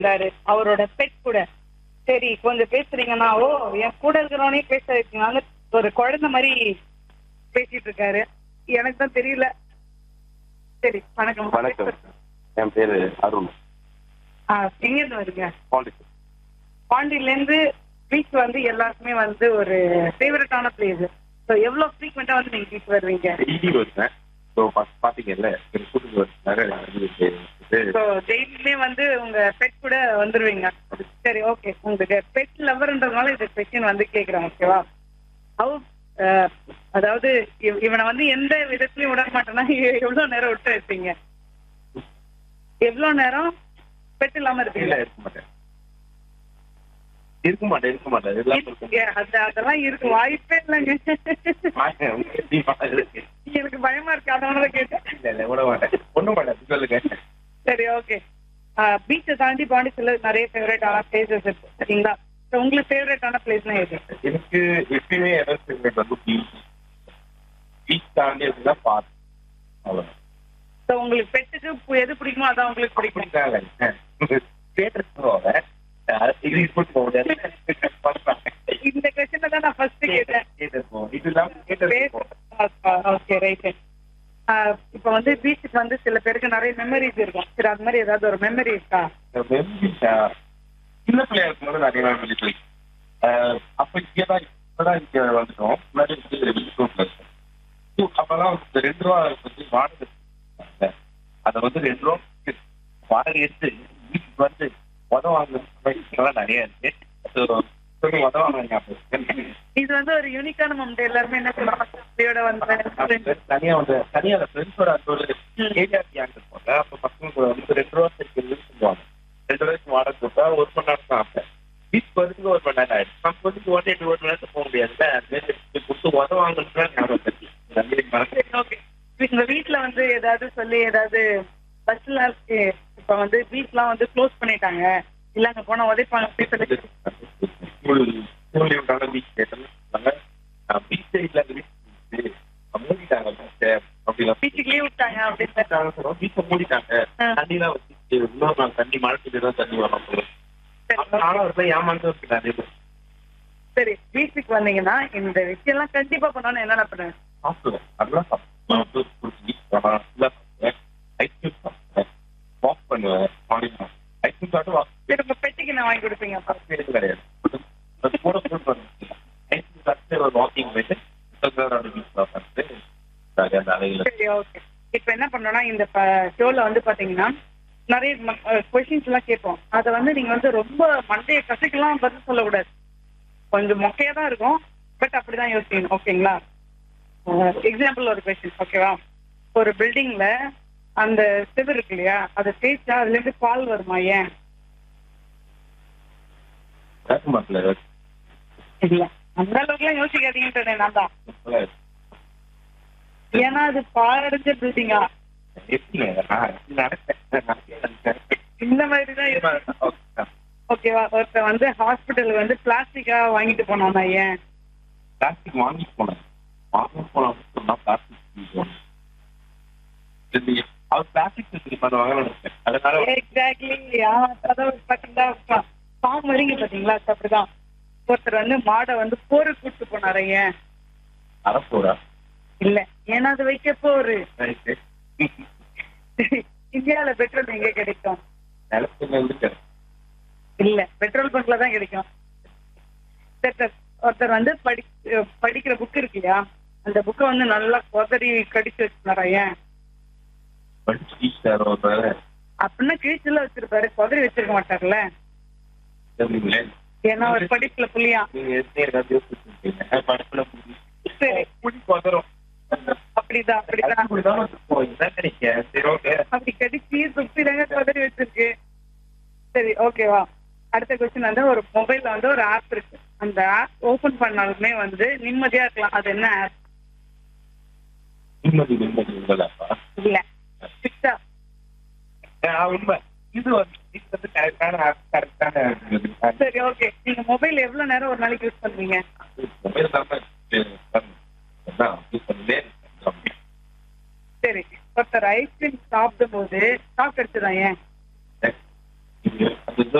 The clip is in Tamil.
இருந்தாரு அவரோட பெட் கூட சரி கொஞ்சம் பேசுறீங்கன்னா ஓ என் கூட இருக்கிறவனே பேச வைக்கலாம்னு ஒரு குழந்தை மாதிரி பேசிட்டு இருக்காரு எனக்கு தான் தெரியல சரி வணக்கம் வணக்கம் என் பேரு அருண் ஆ, எங்க இருந்து வருங்க பாண்டிச்சேரி பாண்டியில இருந்து பீச் வந்து எல்லாருக்குமே வந்து ஒரு ஃபேவரட்டான பிளேஸ் ஸோ எவ்வளவு ஃப்ரீக்வெண்டா வந்து நீங்க பீச் வருவீங்க டெய்லி வருவேன் ஸோ பாத்தீங்கல்ல என் கூட்டுக்கு வருஷம் ஸோ டெய்லியுமே வந்து உங்க பெட் கூட வந்துருவீங்க சரி ஓகே உங்களுக்கு பெட் லவர்ன்றதுனால இந்த கொஸ்டின் வந்து கேக்குறேன் ஓகேவா ஹவு அதாவது இவ- இவனை வந்து எந்த விதத்துலயும் விட மாட்டேன்னா எ- எவ்வளவு நேரம் விட்டு இருப்பீங்க எவ்வளவு நேரம் பெட் இல்லாம இல்ல இருப்பீங்க இருக்க மாட்டேன் இருக்க மாட்டேன் இருக்க மாட்டேன் எல்லாம் இருக்கும். ஏ, அது அதெல்லாம் இருக்கு வாய்ப்பே இல்லைங்க மாட்டேன். உங்களுக்கு எப்படிமா இருக்கு? எனக்கு பயமா இருக்கு அதனால கேட்டேன் இல்ல இல்ல விட மாட்டேன் ஒண்ணும் மாட்டேன் சொல்லுங்க சரி ஓகே பீச்சை தாண்டி பாண்டிச்சேரியில நிறைய ஃபேவரட்டான பிளேசஸ் இருக்கு சரிங்களா So, உங்களுக்கு ஃபேவரட்டான பிளேஸ்னா எது எனக்கு எப்பயுமே எதாவது வந்து பீச் பீச் தாண்டி அப்படின்னா பார்க் அவ்வளவு ஸோ உங்களுக்கு பெட்டுக்கு எது பிடிக்குமோ அதான் உங்களுக்கு பிடிக்கும் பிடிக்காங்க தேட்டருக்கு போவேன் இது இப்போ போக முடியாது இந்த கொஸ்டினை தான் நான் ஃபர்ஸ்ட் கேட்டேன் தேட்டர் போவோம் இது இல்லாம தேட்டருக்கு போவேன் ஓகே ரைட் இப்போ வந்து பீச்சுக்கு வந்து சில பேருக்கு நிறைய மெமரிஸ் இருக்கும் சரி அது மாதிரி ஏதாவது ஒரு மெமரி இருக்கா இந்த memories, ஆஹ், சின்ன பிள்ளையா இருக்கும்போது நிறைய மெமரிஸ் இருக்கு ஆஹ், அப்ப இங்கதான் இப்பதான் இங்க வந்துட்டோம் முன்னாடி வந்து விழுப்புரம்ல இருக்கோம். So, அப்பெல்லாம் இந்த ரெண்டு ரூபா வந்து வாடகை கொடுத்தாங்க. அதை வந்து ரெண்டு ரூபா வாடகை எடுத்து வீட்டுக்கு வந்து உதவ வாங்க நிறைய இருக்கு So, கொஞ்சம் உதவ வாங்க இது வந்து ஒரு யூனிக்கான மொமெண்ட் எல்லாருமே என்ன சொல்லுவாங்க ஃபேமிலியோட வந்து தனியா வந்து தனியா அந்த ஃப்ரெண்ட்ஸோட அந்த ஒரு ஏரியா கேங் இருப்போம்ல அப்ப பசங்க கூட வந்து ரெண்டு ரூபா சேர்க்கிறது சொல்லுவாங்க ரெண்டு ரூபாய்க்கு வாடகை கொடுத்தா ஒரு மணி நேரம் தான் ஆப்பேன் பீச் போறதுக்கு ஒரு மணி நேரம் ஆயிடுச்சு நம்ம வந்து ஒன் எட்டு ஒரு மணி நேரத்துக்கு போக முடியாதுல்ல அது கொடுத்து உதவாங்கன்னு ஞாபகம் இருக்கு நன்றி மறந்து ஓகே உங்க வீட்ல வந்து ஏதாவது சொல்லி ஏதாவது பஸ்ல இப்ப வந்து பீச்லாம் வந்து க்ளோஸ் பண்ணிட்டாங்க இல்ல அங்க போனா உதைப்பாங்க அப்படி சொல்லி ஸ்கூல் ஸ்கூல் லீவுக்கான பீச் கேட்டாங்க பீச் சைட்ல பீச் மூடிட்டாங்க பீச் அப்படின்னா பீச்சுக்கு லீவ் விட்டாங்க அப்படின்னு பீச்சை மூடிட்டாங்க ஆ. தண்ணிலாம் வச்சு இன்னொரு நாள் தண்ணி மழை பெய்து தான் தண்ணி வரும் போல. சரி, அப்ப நானும் ஒரு போய் ஏமாந்து இருக்கேன் நிறைய பேர் சரி பீச்சுக்கு வந்தீங்கன்னா இந்த விஷயம்லாம் கண்டிப்பா பண்ணணும் என்னென்ன பண்ணுங்க சாப்பிடுவேன் அதெல்லாம் சாப்பிடுவேன் ஜூஸ் குடிச்சு நான் ஃபுல்லாக சாப்பிடுவேன் ஐஸ்கிரீம் சாப்பிடுவேன் வாக் பண்ணுவேன் மார்னிங் ஐஸ்கிரீம் சாப்பிட்டு வாக் சரி உங்க பெட்டிக்கு நான் வாங்கி கொடுப்பீங்க அப்பா எதுவும் கிடையாது அது கூட ஃபுல் பண்ணுவேன் ஐஸ்கிரீம் சாப்பிட்டு ஒரு வாக்கிங் போயிட்டு பீச் சாப்பிட்டு ஜாலியாக அந்த அலையில் சரி ஓகே இப்ப என்ன பண்ணோம்னா இந்த ஷோல வந்து பாத்தீங்கன்னா நிறைய கொஸ்டின்ஸ் எல்லாம் கேட்போம் அதை வந்து நீங்க வந்து ரொம்ப மண்டைய கசக்கலாம் பதில் சொல்லக்கூடாது கொஞ்சம் மொக்கையா தான் இருக்கும் பட் அப்படிதான் யோசிக்கணும் ஓகேங்களா எக்ஸாம்பிள் ஒரு கொஸ்டின் ஓகேவா ஒரு பில்டிங்ல அந்த செவர் இருக்கு இல்லையா அதை தேய்ச்சா அதுல இருந்து பால் வருமா ஏன் கேட்க மாட்டல இல்ல அந்த அளவுக்கு எல்லாம் யோசிக்காதீங்கன்றேன் நான் தான் ஏன்னா அது பாலடைஞ்ச பில்டிங்கா எப்படி நான் நடக்கிறேன் நடக்கிறேன் இந்த மாதிரி தான் இருக்கும் ஓகேவா ஒருத்தன் வந்து ஹாஸ்பிட்டலுக்கு வந்து பிளாஸ்டிக்கா வாங்கிட்டு போனானா ஏன் பிளாஸ்டிக் வாங்கி போனேன் வாங்க போனா சொன்னா பிளாஸ்டிக் போனேன் அவர் பிளாஸ்டிக் திருப்பி பண்ணுவாங்கன்னு நினைச்சேன் அதனால எக்ஸாக்ட்லி அதாவது பாத்தீங்களா ஃபார்ம் வரீங்க பாத்தீங்களா அது அப்படிதான் ஒருத்தர் வந்து மாடை வந்து போருக்கு கூட்டு போனாரு ஏன் அரப்போடா இல்ல ஏன்னா அது வைக்கப்போ ஒரு இந்தியால பெட்ரோல் எங்க கிடைக்கும் நிலத்துல இருந்து இல்ல பெட்ரோல் பங்க்ல தான் கிடைக்கும் சரி, சரி. ஒருத்தர் வந்து படி படிக்கிற புக் இருக்கு இல்லையா அந்த புக்கை வந்து நல்லா கொதறி கடிச்சு வச்சுனாரா ஏன் படிச்சு டீச்சர் ஒரு அப்படின்னா கிழிச்சுல வச்சிருப்பாரு கொதறி வச்சிருக்க மாட்டார்ல தெரியுங்களே ஏன்னா ஒரு படிப்புல புள்ளியா நீங்க எத்தனை ஏதாவது யோசிச்சிருக்கீங்க படத்துல சரி புடி பதறோம் அப்படிதான் அப்படிதான் அப்படிதான் இருக்கும் இதான் கிடைக்க சரி ஓகே அப்படி கடிச்சு சுத்திரங்க கொதறி வச்சிருக்கு சரி ஓகேவா அடுத்த கொஸ்டின் வந்து ஒரு மொபைல்ல வந்து ஒரு ஆப் இருக்கு அந்த ஆப் ஓபன் பண்ணாலுமே வந்து நிம்மதியா இருக்கலாம் அது என்ன ஆப் நிம்மதி நிம்மதி உங்களாப்பா இல்ல சிக்ஸா உண்மை இது வந்து இது வந்து கரெக்டான கரெக்டான சரி ஓகே நீங்க மொபைல் எவ்வளவு நேரம் ஒரு நாளைக்கு யூஸ் பண்ணுவீங்க மொபைல் தான் யூஸ் பண்ணலே சரி ஒருத்தர் ஐஸ்கிரீம் சாப்பிடும் போது ஷாக் அடிச்சுதான் ஏன் இது அந்த